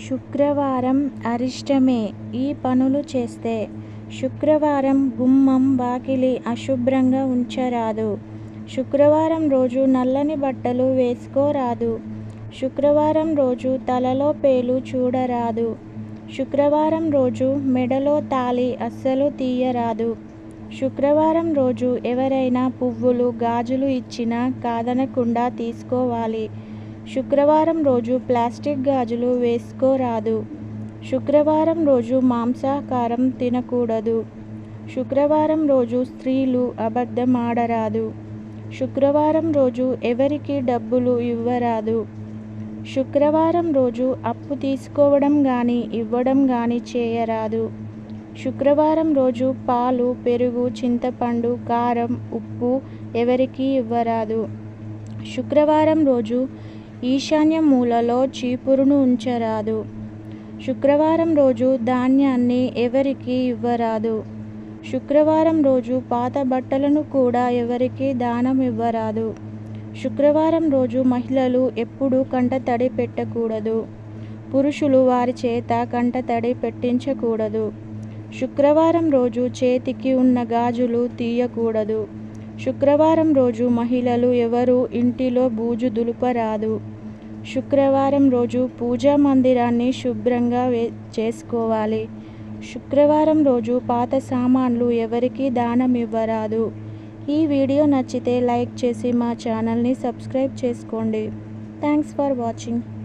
శుక్రవారం అరిష్టమే ఈ పనులు చేస్తే శుక్రవారం గుమ్మం వాకిలి అశుభ్రంగా ఉంచరాదు శుక్రవారం రోజు నల్లని బట్టలు వేసుకోరాదు శుక్రవారం రోజు తలలో పేలు చూడరాదు శుక్రవారం రోజు మెడలో తాళి అస్సలు తీయరాదు శుక్రవారం రోజు ఎవరైనా పువ్వులు గాజులు ఇచ్చినా కాదనకుండా తీసుకోవాలి శుక్రవారం రోజు ప్లాస్టిక్ గాజులు వేసుకోరాదు శుక్రవారం రోజు మాంసాహారం తినకూడదు శుక్రవారం రోజు స్త్రీలు అబద్ధం ఆడరాదు శుక్రవారం రోజు ఎవరికి డబ్బులు ఇవ్వరాదు శుక్రవారం రోజు అప్పు తీసుకోవడం కానీ ఇవ్వడం కానీ చేయరాదు శుక్రవారం రోజు పాలు పెరుగు చింతపండు కారం ఉప్పు ఎవరికి ఇవ్వరాదు శుక్రవారం రోజు ఈశాన్య మూలలో చీపురును ఉంచరాదు శుక్రవారం రోజు ధాన్యాన్ని ఎవరికి ఇవ్వరాదు శుక్రవారం రోజు పాత బట్టలను కూడా ఎవరికి దానం ఇవ్వరాదు శుక్రవారం రోజు మహిళలు ఎప్పుడూ కంటతడి పెట్టకూడదు పురుషులు వారి చేత కంటతడి పెట్టించకూడదు శుక్రవారం రోజు చేతికి ఉన్న గాజులు తీయకూడదు శుక్రవారం రోజు మహిళలు ఎవరు ఇంటిలో బూజు దులుపరాదు శుక్రవారం రోజు పూజా మందిరాన్ని శుభ్రంగా వే చేసుకోవాలి శుక్రవారం రోజు పాత సామాన్లు ఎవరికి దానం ఇవ్వరాదు ఈ వీడియో నచ్చితే లైక్ చేసి మా ఛానల్ని సబ్స్క్రైబ్ చేసుకోండి థ్యాంక్స్ ఫర్ వాచింగ్